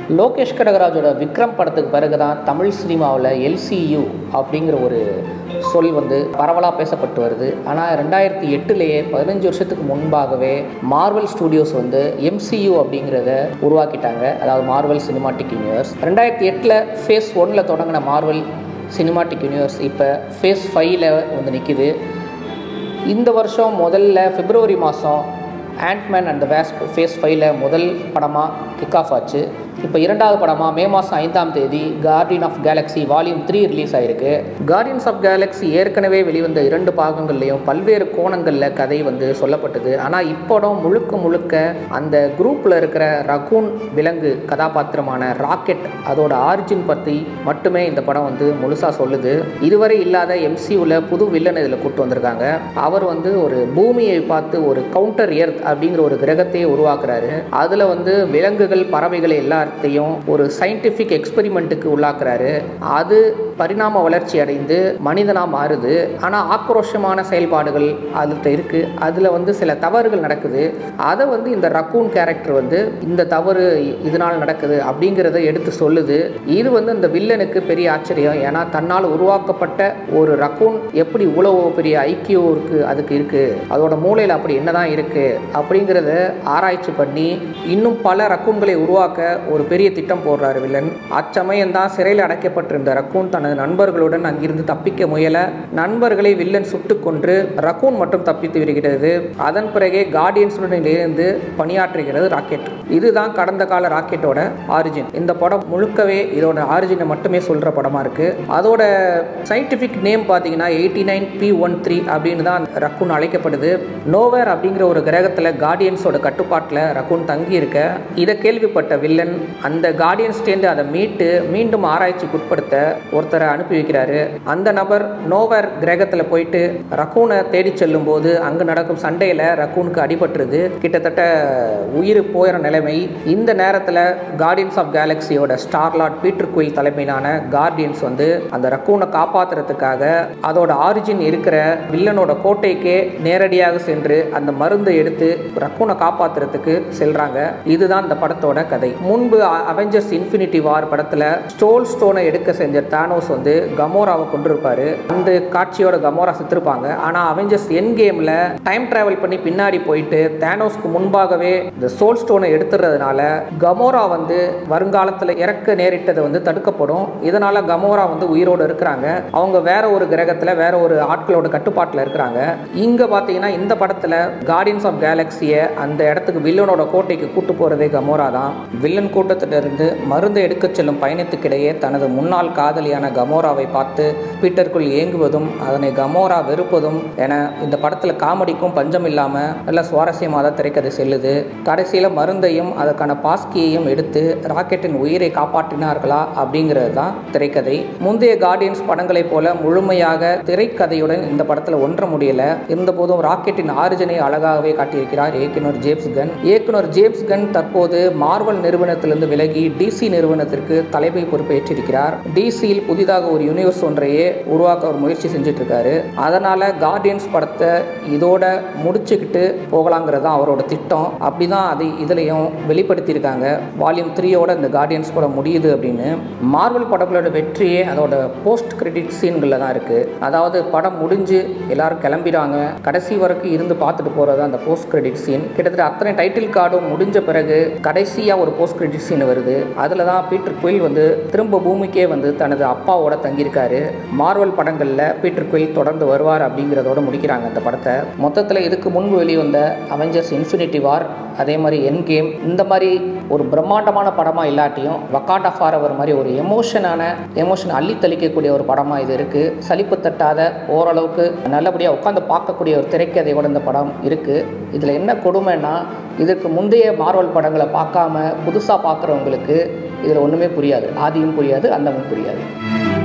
லோகேஷ் கனகராஜோட விக்ரம் படத்துக்கு பிறகு தான் தமிழ் சினிமாவில் எல்சியு அப்படிங்கிற ஒரு சொல் வந்து பரவலாக பேசப்பட்டு வருது ஆனால் ரெண்டாயிரத்தி எட்டுலேயே பதினஞ்சு வருஷத்துக்கு முன்பாகவே மார்வல் ஸ்டூடியோஸ் வந்து எம்சியு அப்படிங்கிறத உருவாக்கிட்டாங்க அதாவது மார்வல் சினிமாட்டிக் யூனிவர்ஸ் ரெண்டாயிரத்தி எட்டில் ஃபேஸ் ஒன்னில் தொடங்கின மார்வல் சினிமாட்டிக் யூனிவர்ஸ் இப்போ ஃபேஸ் ஃபைவ்ல வந்து நிற்கிது இந்த வருஷம் முதல்ல பிப்ரவரி மாதம் Ant Man and the Wasp phase ஃபைவ்ல முதல் படமாக கிக் ஆஃப் ஆச்சு இப்போ இரண்டாவது படமாக மே மாதம் ஐந்தாம் தேதி Guardian of Galaxy volume three release ஆயிருக்கு கார்டியன்ஸ் ஆஃப் கேலக்ஸி ஏற்கனவே வெளிவந்த இரண்டு பாகங்கள்லையும் பல்வேறு கோணங்களில் கதை வந்து சொல்லப்பட்டது ஆனால் இப்படம் முழுக்க முழுக்க அந்த குரூப்பில் இருக்கிற ரகூன் விலங்கு கதாபாத்திரமான ராக்கெட் அதோட ஆரிஜின் பற்றி மட்டுமே இந்த படம் வந்து முழுசாக சொல்லுது இதுவரை இல்லாத எம்சியூவில் புது வில்லன் இதில் கூட்டு வந்திருக்காங்க அவர் வந்து ஒரு பூமியை பார்த்து ஒரு கவுண்டர் எர்த் அப்படிங்கிற ஒரு கிரகத்தையே உருவாக்குறாரு அதில் வந்து விலங்குகள் பறவைகள் எல்லாத்தையும் ஒரு சயின்டிஃபிக் எக்ஸ்பெரிமெண்ட்டுக்கு உள்ளாக்குறாரு அது பரிணாம வளர்ச்சி அடைந்து மனிதனாக மாறுது ஆனால் ஆக்ரோஷமான செயல்பாடுகள் அதில் இருக்குது அதில் வந்து சில தவறுகள் நடக்குது அதை வந்து இந்த ரக்கூன் கேரக்டர் வந்து இந்த தவறு இதனால் நடக்குது அப்படிங்கிறத எடுத்து சொல்லுது இது வந்து இந்த வில்லனுக்கு பெரிய ஆச்சரியம் ஏன்னா தன்னால் உருவாக்கப்பட்ட ஒரு ரக்கூன் எப்படி இவ்வளவு பெரிய ஐக்கியம் இருக்கு அதுக்கு இருக்கு அதோட மூளையில் அப்படி என்னதான் இருக்கு அப்படிங்கிறத ஆராய்ச்சி பண்ணி இன்னும் பல ரக்கூன்களை உருவாக்க ஒரு பெரிய திட்டம் போடுறாரு வில்லன் அச்சமயம் தான் சிறையில் அடைக்கப்பட்டிருந்த ரக்கூன் தனது நண்பர்களுடன் அங்கிருந்து தப்பிக்க முயல நண்பர்களை வில்லன் சுட்டு கொன்று ரக்கூன் மட்டும் தப்பித்து விடுகிறது அதன் பிறகே கார்டியன்ஸுடன் இருந்து பணியாற்றுகிறது ராக்கெட் இதுதான் கடந்த கால ராக்கெட்டோட ஆரிஜின் இந்த படம் முழுக்கவே இதோட ஆரிஜினை மட்டுமே சொல்கிற படமாக இருக்குது அதோட சயின்டிஃபிக் நேம் பார்த்தீங்கன்னா eighty nine B one three அப்படின்னு தான் ரக்கூன் அழைக்கப்படுது நோவேர் அப்படிங்கிற ஒரு கிரகத்தில் கார்டியன்ஸோட கட்டுப்பாட்டில் ரக்கூன் தங்கி இருக்க இதை கேள்விப்பட்ட வில்லன் அந்த கார்டியன்ஸ்டேந்து அதை மீட்டு மீண்டும் ஆராய்ச்சிக்கு உட்படுத்த ஒருத்தரை அனுப்பி வைக்கிறாரு அந்த நபர் நோவர் கிரகத்தில் போயிட்டு ரக்கூனை தேடி செல்லும் போது அங்கு நடக்கும் சண்டையில் ரக்கூனுக்கு அடிபட்டுருது கிட்டத்தட்ட உயிர் போயிற நிலைமை இந்த நேரத்தில் கார்டியன்ஸ் ஆஃப் கேலக்சியோட ஸ்டார்லாட் பீட்டர் குயில் தலைமையிலான கார்டியன்ஸ் வந்து அந்த ரக்கூனை காப்பாற்றுறதுக்காக அதோட ஆரிஜின் இருக்கிற வில்லனோட கோட்டைக்கே நேரடியாக சென்று அந்த மருந்தை எடுத்து ரக்கூனை காப்பாற்றுறதுக்கு செல்றாங்க இதுதான் இந்த படத்தோட கதை முன்பு அவெஞ்சர்ஸ் இன்ஃபினிட்டி வார் படத்தில் ஸ்டோல் ஸ்டோனை எடுக்க செஞ்ச தானோஸ் வந்து கமோராவை கொண்டிருப்பாரு அந்த காட்சியோட கமோரா செத்துருப்பாங்க ஆனால் அவெஞ்சர்ஸ் என் கேமில் டைம் டிராவல் பண்ணி பின்னாடி போயிட்டு தானோஸ்க்கு முன்பாகவே இந்த சோல் ஸ்டோனை எடுத்துறதுனால கமோரா வந்து வருங்காலத்தில் இறக்க நேரிட்டதை வந்து தடுக்கப்படும் இதனால கமோரா வந்து உயிரோடு இருக்கிறாங்க அவங்க வேற ஒரு கிரகத்தில் வேற ஒரு ஆட்களோட கட்டுப்பாட்டில் இருக்கிறாங்க இங்கே பார்த்தீங்கன்னா இந்த படத்தில் கார்டியன்ஸ் ஆஃப் கேலக்சியை அந்த இடத்துக்கு வில்லனோட கோட்டைக்கு கூட்டு போகிறதே கமோரா தான் வில்லன் கூட்டத்திலிருந்து மருந்து எடுக்க செல்லும் பயணத்துக்கிடையே தனது முன்னாள் காதலியான கமோராவை பார்த்து பீட்டருக்குள் ஏங்குவதும் அதனை கமோரா வெறுப்பதும் என இந்த படத்தில் காமெடிக்கும் பஞ்சம் இல்லாமல் நல்ல சுவாரஸ்யமாக தான் திரைக்கதை செல்லுது கடைசியில் மருந்தையும் அதற்கான பாஸ்கியையும் எடுத்து ராக்கெட்டின் உயிரை காப்பாற்றினார்களா அப்படிங்கிறது தான் திரைக்கதை முந்தைய கார்டியன்ஸ் படங்களைப் போல முழுமையாக திரைக்கதையுடன் இந்த படத்தில் ஒன்ற முடியல இருந்தபோதும் ராக்கெட்டின் ஆரிஜினை அழகாகவே காட்டியிருக்கிறார் இயக்குனர் ஜேம்ஸ் கன் இயக்குனர் ஜேம்ஸ் கன் தற்போது மார்வல் நிறுவனத்திலிருந்து விலகி டிசி நிறுவனத்திற்கு தலைமை பொறுப்பேற்றிருக்கிறார் டிசியில் புதிதாக ஒரு யூனிவர்ஸ் ஒன்றையே உருவாக்க ஒரு முயற்சி செஞ்சுட்டு இருக்காரு அதனால கார்டியன்ஸ் படத்தை இதோட முடிச்சுக்கிட்டு போகலாங்கிறது தான் அவரோட திட்டம் அப்படிதான் அதை இதுலையும் வெளிப்படுத்தியிருக்காங்க வால்யூம் த்ரீயோட இந்த கார்டியன்ஸ் படம் முடியுது அப்படின்னு மார்வல் படங்களோட வெற்றியே அதோட போஸ்ட் கிரெடிட் சீன்களில் தான் இருக்குது அதாவது படம் முடிஞ்சு எல்லாரும் கிளம்பிடுறாங்க கடைசி வரைக்கும் இருந்து பார்த்துட்டு போகிறது அந்த போஸ்ட் கிரெடிட் சீன் கிட்டத்தட்ட அத்தனை டைட்டில் கார்டும் முடிஞ்ச பிறகு கடைசியாக ஒரு போஸ்ட் கிரெடிட் சீன் வருது அதில் தான் பீட்டர் குயில் வந்து திரும்ப பூமிக்கே வந்து தனது அப்பாவோட தங்கியிருக்காரு மார்வல் படங்களில் பீட்டர் குயில் தொடர்ந்து வருவார் அப்படிங்கிறதோட முடிக்கிறாங்க அந்த படத்தை மொத்தத்தில் இதுக்கு முன்பு வெளிவந்த அவெஞ்சர்ஸ் இன்ஃபினிட்டி வார் அதே மாதிரி என் கேம் இந்த மாதிரி ஒரு பிரம்மாண்டமான படமாக இல்லாட்டியும் வக்காண்டா ஃபாரவர் மாதிரி ஒரு எமோஷனான எமோஷன் அள்ளி தெளிக்கக்கூடிய ஒரு படமாக இது இருக்குது சலிப்பு தட்டாத ஓரளவுக்கு நல்லபடியாக உட்காந்து பார்க்கக்கூடிய ஒரு திரைக்கதையோட இந்த படம் இருக்குது இதில் என்ன கொடுமைன்னா இதற்கு முந்தைய மார்வல் படங்களை பார்க்காம புதுசாக பார்க்குறவங்களுக்கு இதில் ஒன்றுமே புரியாது ஆதியும் புரியாது அந்தமும் புரியாது